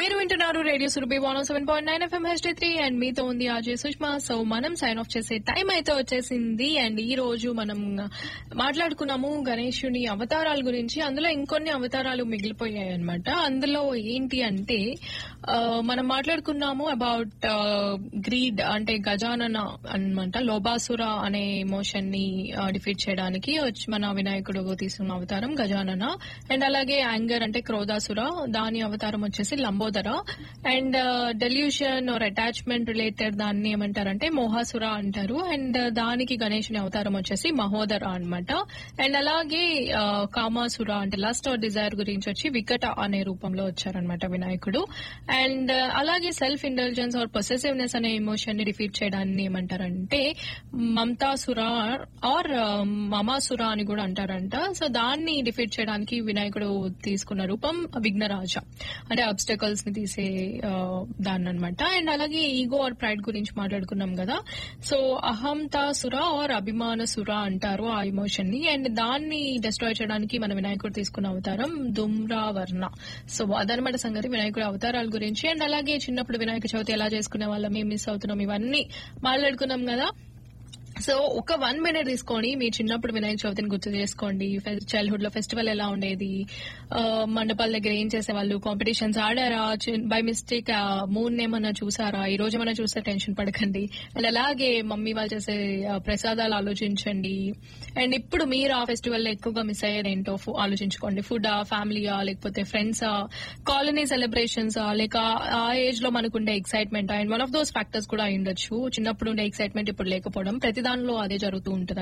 మీరు వింటున్నారు radio Surabhi one seven point nine FM HD three and మీతో ఉంది ఆర్జే సుష్మా సో మనం సైన్ ఆఫ్ చేసే టైం అయితే వచ్చేసింది అండ్ ఈ రోజు మనం మాట్లాడుకున్నాము గణేశుని అవతారాల గురించి అందులో ఇంకొన్ని అవతారాలు మిగిలిపోయాయి అనమాట అందులో ఏంటి అంటే ఆ, మనం మాట్లాడుకున్నాము అబౌట్ గ్రీడ్ అంటే గజానన అన్నమాట లోబాసుర అనే ఎమోషన్ ని డిఫీట్ చేయడానికి వచ్చి మన వినాయకుడు తీసుకున్న అవతారం గజానన అండ్ అలాగే యాంగర్ అంటే క్రోధాసుర దాని అవతారం వచ్చేసి Lambodara and delusion or attachment related దాన్ని ఏమంటారంటే మోహాసుర అంటారు అండ్ దానికి గణేషుని అవతారం వచ్చేసి మహోదర అన్నమాట అండ్ అలాగే ఆ, కామాసుర అంటే లస్ట్ ఆర్ డిజైర్ గురించి వచ్చి వికట అనే రూపంలో వచ్చారనమాట వినాయకుడు అండ్ అలాగే సెల్ఫ్ ఇంటెలిజెన్స్ ఆర్ పొసెసివ్నెస్ అనే ఎమోషన్ ని డిఫీట్ చేయడాన్ని ఏమంటారంటే మమతాసుర ఆర్ మమాసుర అని కూడా అంటారంట సో దాన్ని డిఫీట్ చేయడానికి వినాయకుడు తీసుకున్న రూపం విఘ్నరాజ అంటే అబ్స్టకల్స్ ని తీసే ఆ, దాన్ని అనమాట అండ్ అలాగే ఈగో ఆర్ ప్రైడ్ గురించి మాట్లాడుకున్నాం కదా సో అహంతాసుర ఆర్ అభిమాన సుర అంటారు ఆ ఎమోషన్ ని అండ్ దాన్ని డిస్ట్రాయ్ చేయడానికి మన వినాయకుడు తీసుకున్న అవతారం దుమ్రావర్ణ సో అదనమాట సంగతి వినాయకుడు అవతారాల గురించి అండ్ అలాగే చిన్నప్పుడు వినాయక చవితి ఎలా చేసుకునే వాళ్ళం ఏం మిస్ అవుతున్నాం ఇవన్నీ మాట్లాడుకున్నాం కదా సో ఒక వన్ మినిట్ తీసుకొని మీ చిన్నప్పుడు వినాయక చవితిని గుర్తు చేసుకోండి చైల్డ్హుడ్ లో ఫెస్టివల్ ఎలా ఉండేది ఆ, మండపాల దగ్గర ఏం చేసేవాళ్ళు కాంపిటీషన్స్ ఆడారా బై మిస్టేక్ మూన్ ఏమన్నా చూసారా ఈ రోజు ఏమన్నా చూస్తే టెన్షన్ పడకండి అండ్ అలాగే మమ్మీ వాళ్ళు చేసే ఆ, ప్రసాదాలు ఆలోచించండి అండ్ ఇప్పుడు మీరు ఆ ఫెస్టివల్ లో ఎక్కువగా మిస్ అయ్యేది ఏంటో ఫు- ఆలోచించుకోండి ఫుడ్ ఫ్యామిలీయా లేకపోతే ఫ్రెండ్సా కాలనీ సెలబ్రేషన్స్ లేక ఆ ఏజ్ లో మనకుండే excitement and one of those factors కూడా అయి ఉండొచ్చు చిన్నప్పుడు ఉండే ఎక్సైట్మెంట్ ఇప్పుడు లేకపోవడం ప్రతి దానిలో అదే జరుగుతూ ఉంటుంది